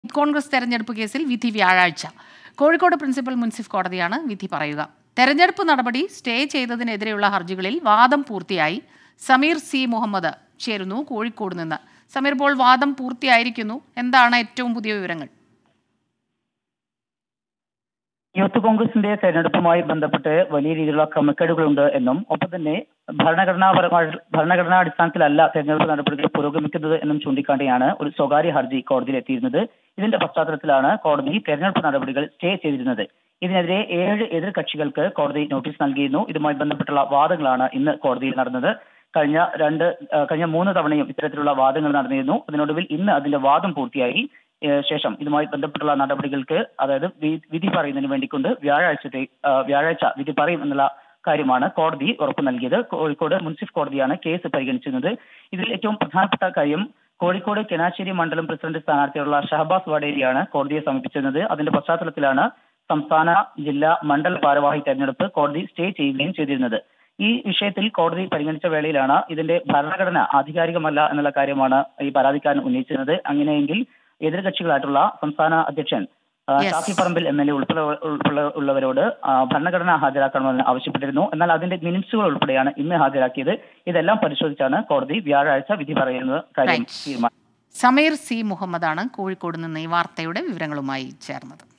കോൺഗ്രസ് തെരഞ്ഞെടുപ്പ് കേസിൽ വിധി വ്യാഴാഴ്ച കോഴിക്കോട് പ്രിൻസിപ്പൽ മുൻസിഫ് കോടതിയാണ് വിധി പറയുക തെരഞ്ഞെടുപ്പ് നടപടി സ്റ്റേ ചെയ്തതിനെതിരെയുള്ള ഹർജികളിൽ വാദം പൂർത്തിയായി സമീർ സി മുഹമ്മദ് ചേരുന്നു കോഴിക്കോട് നിന്ന് സമീർ ഇപ്പോൾ വാദം പൂർത്തിയായിരിക്കുന്നു എന്താണ് ഏറ്റവും പുതിയ വിവരങ്ങൾ യൂത്ത് കോൺഗ്രസിന്റെ തെരഞ്ഞെടുപ്പുമായി ബന്ധപ്പെട്ട് വലിയ രീതിയിലുള്ള ക്രമക്കേടുകളുണ്ട് എന്നും ഒപ്പം തന്നെ ഭരണഘടനാപരമായ ഭരണഘടനാ അടിസ്ഥാനത്തിലല്ല തെരഞ്ഞെടുപ്പ് നടപടികൾ പുരോഗമിക്കുന്നത് എന്നും ചൂണ്ടിക്കാണ്ടിയാണ് ഒരു സ്വകാര്യ ഹർജി കോടതിയിൽ എത്തിയിരുന്നത് ഇതിന്റെ പശ്ചാത്തലത്തിലാണ് കോടതി തെരഞ്ഞെടുപ്പ് നടപടികൾ സ്റ്റേ ചെയ്തിരുന്നത് ഇതിനെതിരെ ഏഴ് എതിർ കക്ഷികൾക്ക് കോടതി നോട്ടീസ് നൽകിയിരുന്നു ഇതുമായി ബന്ധപ്പെട്ടുള്ള വാദങ്ങളാണ് ഇന്ന് കോടതിയിൽ നടന്നത് കഴിഞ്ഞ രണ്ട് ആ, കഴിഞ്ഞ മൂന്ന് തവണയും ഇത്തരത്തിലുള്ള വാദങ്ങൾ നടന്നിരുന്നു അതിനൊടുവിൽ ഇന്ന് അതിന്റെ വാദം പൂർത്തിയായി ഏഹ് ശേഷം ഇതുമായി ബന്ധപ്പെട്ടുള്ള നടപടികൾക്ക് അതായത് വി- വിധി പറയുന്നതിന് വേണ്ടിക്കൊണ്ട് വ്യാഴാഴ്ചത്തെ ആ, വ്യാഴാഴ്ച വിധി പറയും എന്നുള്ള കാര്യമാണ് കോടതി ഉറപ്പു നൽകിയത് കോഴിക്കോട് മുൻസിഫ് കോടതിയാണ് കേസ് പരിഗണിച്ചിരുന്നത് ഇതിൽ ഏറ്റവും പ്രധാനപ്പെട്ട കാര്യം കോഴിക്കോട് കെനാശ്ശേരി മണ്ഡലം പ്രസിഡന്റ് സ്ഥാനാർത്ഥിയുള്ള ഷഹബാസ് വഡേരിയാണ് കോടതിയെ സമീപിച്ചിരുന്നത് അതിന്റെ പശ്ചാത്തലത്തിലാണ് സംസ്ഥാന ജില്ലാ മണ്ഡല ഭാരവാഹി തെരഞ്ഞെടുപ്പ് കോടതി സ്റ്റേ ചെയ്യുകയും ചെയ്തിരുന്നത് ഈ വിഷയത്തിൽ കോടതി പരിഗണിച്ച വേളയിലാണ് ഇതിന്റെ ഭരണഘടന ആധികാരികമല്ല എന്നുള്ള കാര്യമാണ് ഈ പരാതിക്കാരൻ ഉന്നയിച്ചിരുന്നത് അങ്ങനെയെങ്കിൽ എതിർകക്ഷികളായിട്ടുള്ള സംസ്ഥാന അധ്യക്ഷൻ ആ, Yes. Shafi Parambil M L A ഉൾപ്പെടെ ഉൾപ്പെടെ- ഉള്ളവരോട് ആ, ഭരണഘടന ഹാജരാക്കണമെന്ന് ആവശ്യപ്പെട്ടിരുന്നു എന്നാൽ അതിന്റെ മിനിറ്റ്സുകൾ ഉൾപ്പെടെയാണ് ഇന്ന് ഹാജരാക്കിയത് ഇതെല്ലാം പരിശോധിച്ചാണ് കോടതി വ്യാഴാഴ്ച വിധി പറയുന്നത് കാര്യം Right. തീരുമാനം സമീർ സി മുഹമ്മദാണ് കോഴിക്കോട് നിന്ന് ഈ വാർത്തയുടെ വിവരങ്ങളുമായി ചേർന്നത്